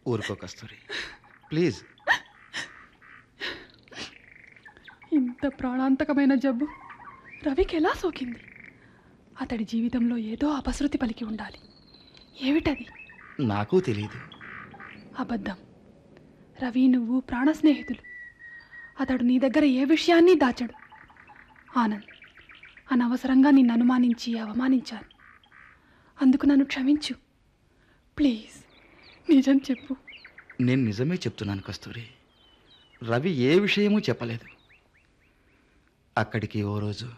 ఊరుకో కస్తూరి ప్లీజ్ ఇంత ప్రాణాంతకమైన జబ్బు రవికి ఎలా సోకింది అతడి జీవితంలో ఏదో అపశృతి పలికి ఉండాలి ఏమిటది నాకు తెలియదు అబద్ధం రవి నువ్వు ప్రాణ స్నేహితులు అతడు నీ దగ్గర ఏ విషయాన్ని దాచడు ఆనంద్ అనవసరంగా నిన్ను అనుమానించి అవమానించాను అందుకు నన్ను క్షమించు ప్లీజ్ నిజం చెప్పు నేను నిజమే చెప్తున్నాను కస్తూరి రవి ఏ విషయమూ చెప్పలేదు అక్కడికి ఓ రోజు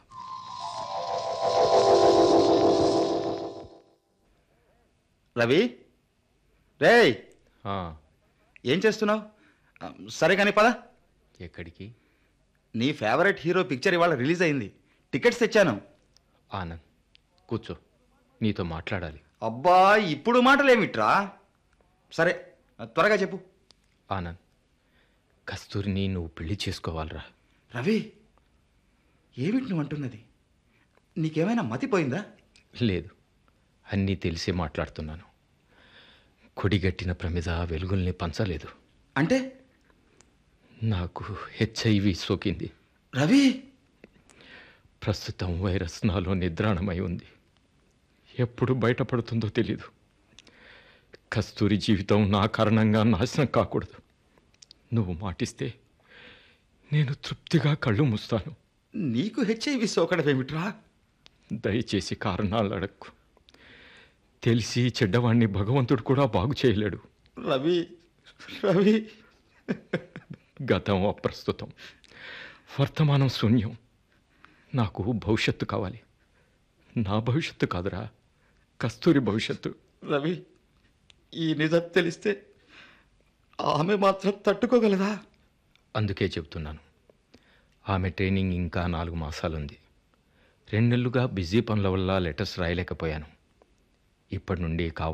రవి రేయ్ ఆ, ఏం చేస్తున్నావు ఆ, సరే కానీ పద ఎక్కడికి నీ ఫేవరెట్ హీరో పిక్చర్ ఇవాళ రిలీజ్ అయింది టికెట్స్ తెచ్చాను ఆనంద్ కూర్చో నీతో మాట్లాడాలి అబ్బా ఇప్పుడు మాటలేమిట్రా సరే త్వరగా చెప్పు ఆనంద్ కస్తూరిని నువ్వు పెళ్లి చేసుకోవాలిరా రవి ఏమిటి నువ్వు అంటున్నది నీకేమైనా మతిపోయిందా లేదు అన్నీ తెలిసే మాట్లాడుతున్నాను కొడిగట్టిన ప్రమిద వెలుగుల్ని పంచలేదు అంటే నాకు హెచ్ఐవి సోకింది రవి ప్రస్తుతం వైరస్ నాలో నిద్రాణమై ఉంది ఎప్పుడు బయటపడుతుందో తెలీదు కస్తూరి జీవితం నా కారణంగా నాశనం కాకూడదు నువ్వు మాటిస్తే నేను తృప్తిగా కళ్ళు మూస్తాను నీకు హెచ్ఐవి సోకడం ఏమిట్రా దయచేసి కారణాలు అడక్కు తెలిసి చెడ్డవాణ్ణి భగవంతుడు కూడా బాగు చేయలేడు రవి రవి గతం అప్రస్తుతం వర్తమానం శూన్యం నాకు భవిష్యత్తు కావాలి నా భవిష్యత్తు కాదురా కస్తూరి భవిష్యత్తు రవి ఈ నిజం తెలిస్తే ఆమె మాత్రం తట్టుకోగలదా అందుకే చెప్తున్నాను ఆమె ట్రైనింగ్ ఇంకా నాలుగు మాసాలుంది రెండు నెలలుగా బిజీ పనుల వల్ల లెటర్స్ రాయలేకపోయాను ఇప్పటి నుండి కావాలి